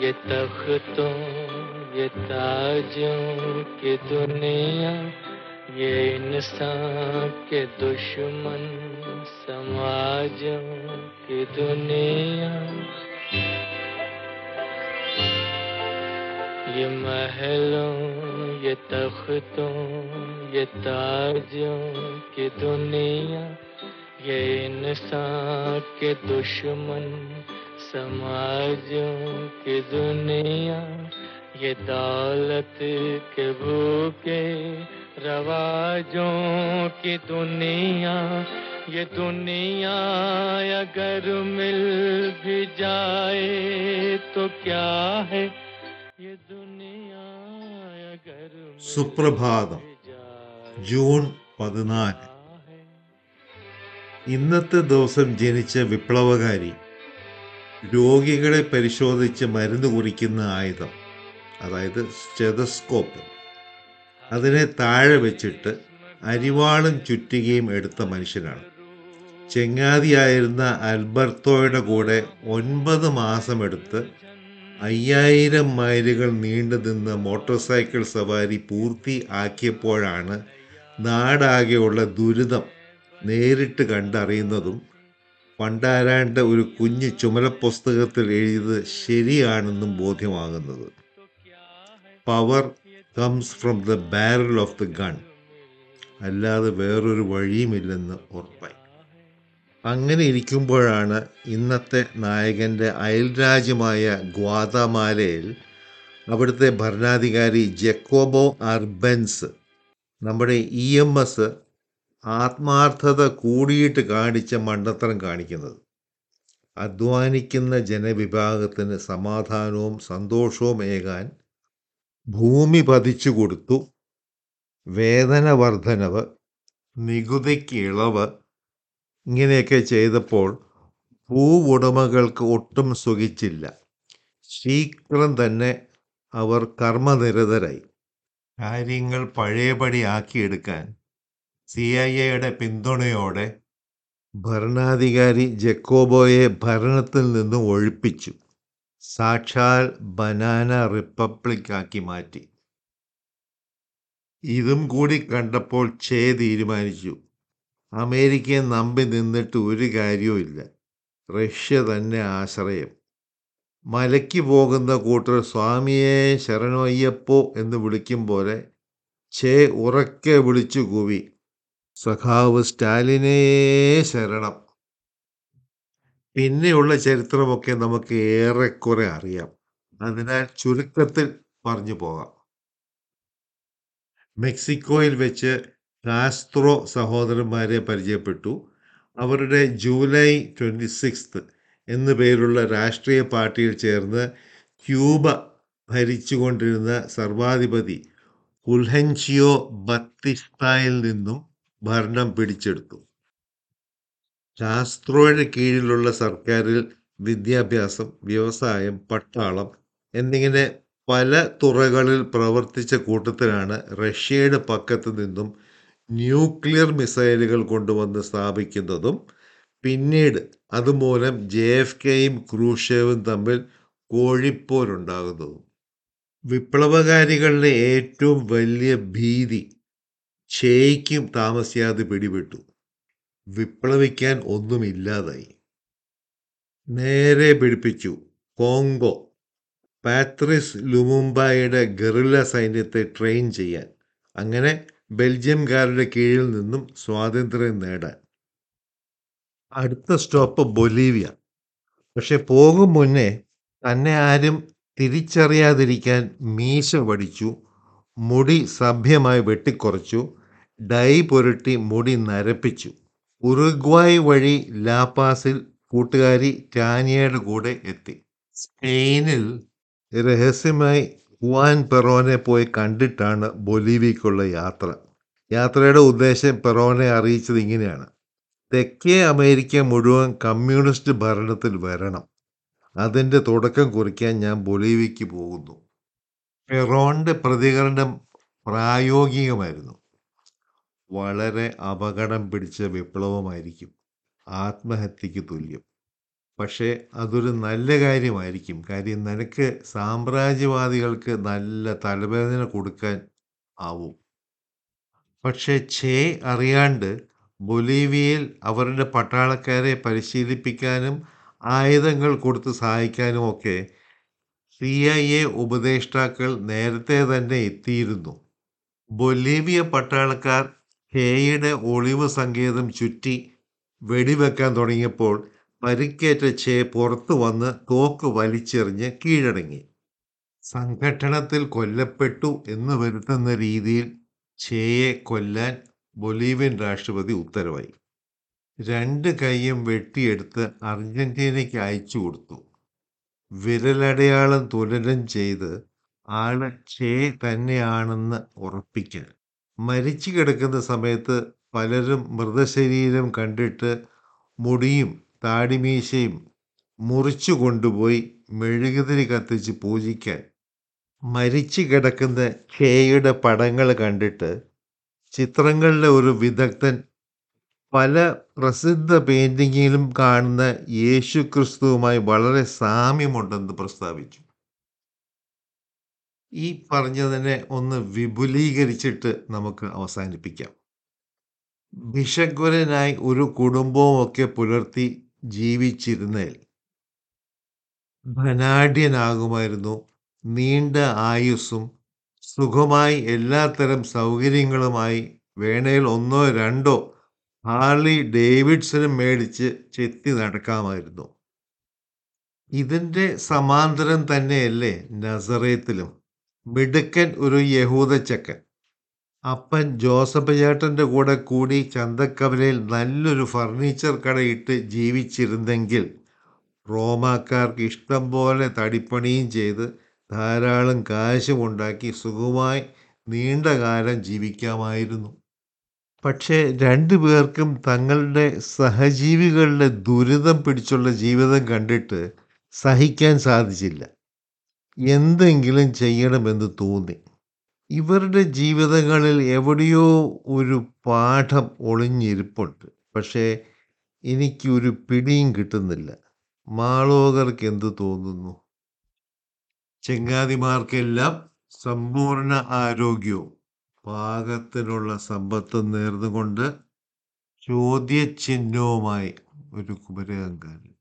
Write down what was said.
ये तख्तों ये ताजों की दुनिया ये इंसान के दुश्मन समाजों की दुनिया ये महलों ये तख्तों ये ताजों की दुनिया ये इंसान के दुश्मन समाजों की दुनिया ये दौलत के भूखे रवाजों की दुनिया ये दुनिया अगर मिल भी जाए तो क्या है ये दुनिया अगर मिल സുപ്രഭാതം भी जाए ജൂൺ പതിനാല് क्या है ഇന്നത്തെ ദിവസം ജനിച്ച വിപ്ലവകാരി രോഗികളെ പരിശോധിച്ച് മരുന്ന് കുറിക്കുന്ന ആയുധം അതായത് സ്റ്റെതസ്കോപ്പ് അതിനെ താഴെ വെച്ചിട്ട് അരിവാളും ചുറ്റികയും എടുത്ത മനുഷ്യനാണ് ചെങ്ങാതിയായിരുന്ന അൽബർത്തോയുടെ കൂടെ ഒൻപത് മാസമെടുത്ത് അയ്യായിരം മൈലുകൾ നീണ്ടു നിന്ന മോട്ടോർ സൈക്കിൾ സവാരി പൂർത്തി ആക്കിയപ്പോഴാണ് നാടാകെയുള്ള ദുരിതം നേരിട്ട് കണ്ടറിയുന്നതും പണ്ടാരാണ്ട് ഒരു കുഞ്ഞു ചുമലപ്പുസ്തകത്തിൽ എഴുതിയത് ശരിയാണെന്നും ബോധ്യമാകുന്നത് power comes from the barrel of the gun അല്ലാതെ വേറൊരു വഴിയുമില്ലെന്ന് ഉറപ്പായി അങ്ങനെ ഇരിക്കുമ്പോഴാണ് ഇന്നത്തെ നായകൻ്റെ അയൽരാജ്യമായ ഗ്വാതമാലയിൽ അവിടുത്തെ ഭരണാധികാരി ജക്കോബോ അർബൻസ് നമ്മുടെ ഇ എം എസ് ആത്മാർത്ഥത കൂടിയിട്ട് കാണിച്ച മണ്ടത്തരം കാണിക്കുന്നത് അധ്വാനിക്കുന്ന ജനവിഭാഗത്തിന് സമാധാനവും സന്തോഷവും ഏകാൻ ഭൂമി പതിച്ചു കൊടുത്തു വേതന വർധനവ് നികുതിക്ക് ഇളവ് ഇങ്ങനെയൊക്കെ ചെയ്തപ്പോൾ ഭൂവുടമകൾക്ക് ഒട്ടും സുഖിച്ചില്ല ശീഘ്രം തന്നെ അവർ കർമ്മനിരതരായി കാര്യങ്ങൾ പഴയപടി ആക്കിയെടുക്കാൻ സി ഐ എയുടെ പിന്തുണയോടെ ഭരണാധികാരി ജക്കോബോയെ ഭരണത്തിൽ നിന്നും ഒഴിപ്പിച്ചു സാക്ഷാൽ ബനാന റിപ്പബ്ലിക് ആക്കി മാറ്റി ഇതും കൂടി കണ്ടപ്പോൾ ചേ തീരുമാനിച്ചു അമേരിക്കയെ നമ്പി നിന്നിട്ട് ഒരു കാര്യവും ഇല്ല റഷ്യ തന്നെ ആശ്രയം മലയ്ക്ക് പോകുന്ന കൂട്ടർ സ്വാമിയെ ശരണയ്യപ്പോ എന്ന് വിളിക്കും പോലെ ചേ ഉറക്കെ വിളിച്ചു കൂവി സഖാവ് സ്റ്റാലിനേ ശരണം പിന്നെയുള്ള ചരിത്രമൊക്കെ നമുക്ക് ഏറെക്കുറെ അറിയാം അതിനാൽ ചുരുക്കത്തിൽ പറഞ്ഞു പോകാം മെക്സിക്കോയിൽ വെച്ച് കാസ്ത്രോ സഹോദരന്മാരെ പരിചയപ്പെട്ടു അവരുടെ ജൂലൈ ട്വൻറ്റി സിക്സ്ത് എന്നു പേരുള്ള രാഷ്ട്രീയ പാർട്ടിയിൽ ചേർന്ന് ക്യൂബ ഭരിച്ചുകൊണ്ടിരുന്ന സർവാധിപതി ഉൽഹൻഷിയോ ബത്തിസ്തായിൽ നിന്നും ഭരണം പിടിച്ചെടുത്തു കാസ്ത്രോയുടെ കീഴിലുള്ള സർക്കാരിൽ വിദ്യാഭ്യാസം വ്യവസായം പട്ടാളം എന്നിങ്ങനെ പല തുറകളിൽ പ്രവർത്തിച്ച കൂട്ടത്തിലാണ് റഷ്യയുടെ പക്കത്ത് നിന്നും ന്യൂക്ലിയർ മിസൈലുകൾ കൊണ്ടുവന്ന് സ്ഥാപിക്കുന്നതും പിന്നീട് അതുമൂലം ജെ എഫ് കെയും ക്രൂഷേവും തമ്മിൽ കോഴിപ്പോരുണ്ടാകുന്നതും വിപ്ലവകാരികളുടെ ഏറ്റവും വലിയ ഭീതി ഷെയ്ക്കും താമസിയാതെ പിടിപെട്ടു വിപ്ലവിക്കാൻ ഒന്നുമില്ലാതായി നേരെ പിടിപ്പിച്ചു കോങ്കോ പാത്രിസ് ലുമുംബായുടെ ഗറില്ല സൈന്യത്തെ ട്രെയിൻ ചെയ്യാൻ അങ്ങനെ ബെൽജിയംകാരുടെ കീഴിൽ നിന്നും സ്വാതന്ത്ര്യം നേടാൻ അടുത്ത സ്റ്റോപ്പ് ബൊലീവിയ പക്ഷെ പോകും മുന്നേ തന്നെ ആരും തിരിച്ചറിയാതിരിക്കാൻ മീശ വടിച്ചു മുടി സഭ്യമായി വെട്ടിക്കുറച്ചു ഡൈ പുരട്ടി മുടി നരപ്പിച്ചു ഉറുഗ്വായ് വഴി ലാപ്പാസിൽ കൂട്ടുകാരി ടാനിയയുടെ കൂടെ എത്തി സ്പെയിനിൽ രഹസ്യമായി ഹുവാൻ പെറോനെ പോയി കണ്ടിട്ടാണ് ബൊലീവിയക്കുള്ള യാത്ര യാത്രയുടെ ഉദ്ദേശം പെറോനെ അറിയിച്ചത് ഇങ്ങനെയാണ് തെക്കേ അമേരിക്ക മുഴുവൻ കമ്മ്യൂണിസ്റ്റ് ഭരണത്തിൽ വരണം അതിൻ്റെ തുടക്കം കുറിക്കാൻ ഞാൻ ബൊലീവിയയ്ക്ക് പോകുന്നു പെറോന്റെ പ്രതികരണം പ്രായോഗികമായിരുന്നു വളരെ അപകടം പിടിച്ച വിപ്ലവമായിരിക്കും ആത്മഹത്യക്ക് തുല്യം പക്ഷേ അതൊരു നല്ല കാര്യമായിരിക്കും കാര്യം നിനക്ക് സാമ്രാജ്യവാദികൾക്ക് നല്ല തലവേദന കൊടുക്കാൻ ആവും പക്ഷേ ചേ അറിയാണ്ട് ബൊലീവിയയിൽ അവരുടെ പട്ടാളക്കാരെ പരിശീലിപ്പിക്കാനും ആയുധങ്ങൾ കൊടുത്ത് സഹായിക്കാനും ഒക്കെ സി ഐ എ ഉപദേഷ്ടാക്കൾ നേരത്തെ തന്നെ എത്തിയിരുന്നു ബൊലീവിയ പട്ടാളക്കാർ ഛേയുടെ ഒളിവ് സങ്കേതം ചുറ്റി വെടിവെക്കാൻ തുടങ്ങിയപ്പോൾ പരിക്കേറ്റ ഛേ പുറത്തു വന്ന് തോക്ക് വലിച്ചെറിഞ്ഞ് കീഴടങ്ങി സംഘട്ടനത്തിൽ കൊല്ലപ്പെട്ടു എന്ന് വരുത്തുന്ന രീതിയിൽ ഛേയെ കൊല്ലാൻ ബൊലീവിയൻ രാഷ്ട്രപതി ഉത്തരവായി രണ്ട് കൈയും വെട്ടിയെടുത്ത് അർജന്റീനയ്ക്ക് അയച്ചു കൊടുത്തു വിരലടയാളം തുലനം ചെയ്ത് ആള് ഛേ തന്നെയാണെന്ന് ഉറപ്പിക്കാൻ മരിച്ചു കിടക്കുന്ന സമയത്ത് പലരും മൃതശരീരം കണ്ടിട്ട് മുടിയും താടിമീശയും മുറിച്ചു കൊണ്ടുപോയി മെഴുകുതിരി കത്തിച്ച് പൂജിക്കാൻ മരിച്ചു കിടക്കുന്ന ഖേയുടെ പടങ്ങൾ കണ്ടിട്ട് ചിത്രങ്ങളിലെ ഒരു വിദഗ്ധൻ പല പ്രസിദ്ധ പെയിന്റിങ്ങിലും കാണുന്ന യേശു ക്രിസ്തുവുമായി വളരെ സാമ്യമുണ്ടെന്ന് പ്രസ്താവിച്ചു ഈ പറഞ്ഞതിനെ ഒന്ന് വിപുലീകരിച്ചിട്ട് നമുക്ക് അവസാനിപ്പിക്കാം ഭിഷഗ്വരനായി ഒരു കുടുംബവും ഒക്കെ പുലർത്തി ജീവിച്ചിരുന്നേൽ ധനാഢ്യനാകുമായിരുന്നു നീണ്ട ആയുസ്സും സുഖമായി എല്ലാത്തരം സൗകര്യങ്ങളുമായി വേണേൽ ഒന്നോ രണ്ടോ ഹാർലി ഡേവിഡ്സനും മേടിച്ച് ചെത്തി നടക്കാമായിരുന്നു ഇതിൻ്റെ സമാന്തരം തന്നെയല്ലേ നസറേത്തിലും മിടുക്കൻ ഒരു യഹൂദച്ചക്കൻ അപ്പൻ ജോസഫ് ചേട്ടൻ്റെ കൂടെ കൂടി ചന്തക്കവലയിൽ നല്ലൊരു ഫർണിച്ചർ കടയിട്ട് ജീവിച്ചിരുന്നെങ്കിൽ റോമാക്കാർക്ക് ഇഷ്ടം പോലെ തടിപ്പണിയും ചെയ്ത് ധാരാളം കാശും ഉണ്ടാക്കി സുഖമായി നീണ്ട കാലം ജീവിക്കാമായിരുന്നു പക്ഷേ രണ്ടു പേർക്കും തങ്ങളുടെ സഹജീവികളുടെ ദുരിതം പിടിച്ചുള്ള ജീവിതം കണ്ടിട്ട് സഹിക്കാൻ സാധിച്ചില്ല എന്തെങ്കിലും ചെയ്യണമെന്ന് തോന്നി ഇവരുടെ ജീവിതങ്ങളിൽ എവിടെയോ ഒരു പാഠം ഒളിഞ്ഞിരിപ്പുണ്ട് പക്ഷേ എനിക്കൊരു പിടിയും കിട്ടുന്നില്ല മാളോകർക്ക് എന്ത് തോന്നുന്നു ചെങ്ങാതിമാർക്കെല്ലാം സമ്പൂർണ്ണ ആരോഗ്യവും പാകത്തിനുള്ള സമ്പത്തും നേർന്നുകൊണ്ട് ചോദ്യചിഹ്നവുമായി ഒരു കുമരകങ്കാരൻ